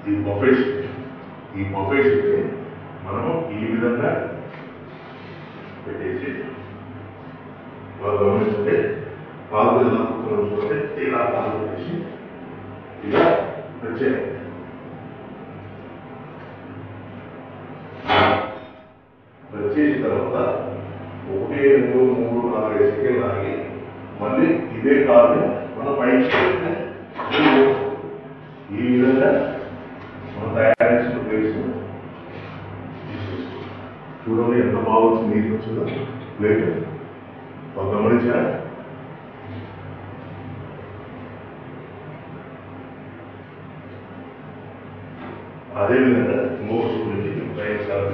ఈ buffet sheet ఈ buffet sheet మనము ఈ విధంగా పెట్టేసి బాగా గమనించండి పాలు ఎలా కుక్కలు చూడండి ఇలా పాలు పెట్టేసి ఇలా వచ్చాయి వచ్చేసిన తర్వాత ఒకటి రెండు మూడు నాలుగు ఐదు సెకండ్లు ఆగి మళ్ళీ ఇదే కాదు మనం పైకి పెడితే ఈ విధంగా మనం తయారు చేసిన ప్లేస్ చూడండి ఎంత బాగా వచ్చింది నీట్ వచ్చిందో ప్లేట్ ఒక గమనించారా అదేవిధంగా ఇంకొక చూడండి ప్రయత్నాలు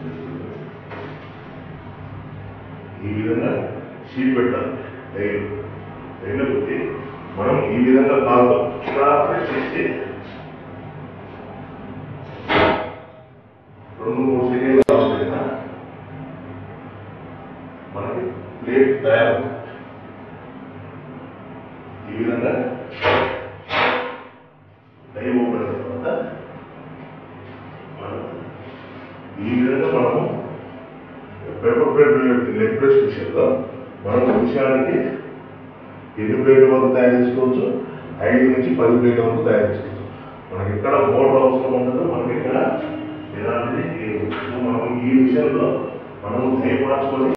ఈ విధంగా షీట్ పెట్టాలి రైలు రైలు పెట్టి మనం ఈ విధంగా కాదు ఇలా ప్రెస్ చేసి రెండు మూడు సెకండ్లు కావాలన్నా మనకి ప్లేట్ తయారవుతుంది ఈ విధంగా డై ఓపెన్ అయిన తర్వాత మనం ఈ విధంగా మనము పేపర్ ప్లేట్ లెగ్ ప్రెస్ విషయంలో మనం నిమిషానికి ఎన్ని ప్లేట్ల వరకు తయారు చేసుకోవచ్చు ఐదు నుంచి పది ప్లేట్ల వరకు తయారు చేసుకోవచ్చు మనకి ఎక్కడ మోటార్ అవసరం ఉండదు మనకి ఇక్కడ ఎలాంటిది లేదు. సో మనం ఈ విషయంలో మనము దయ మార్చుకొని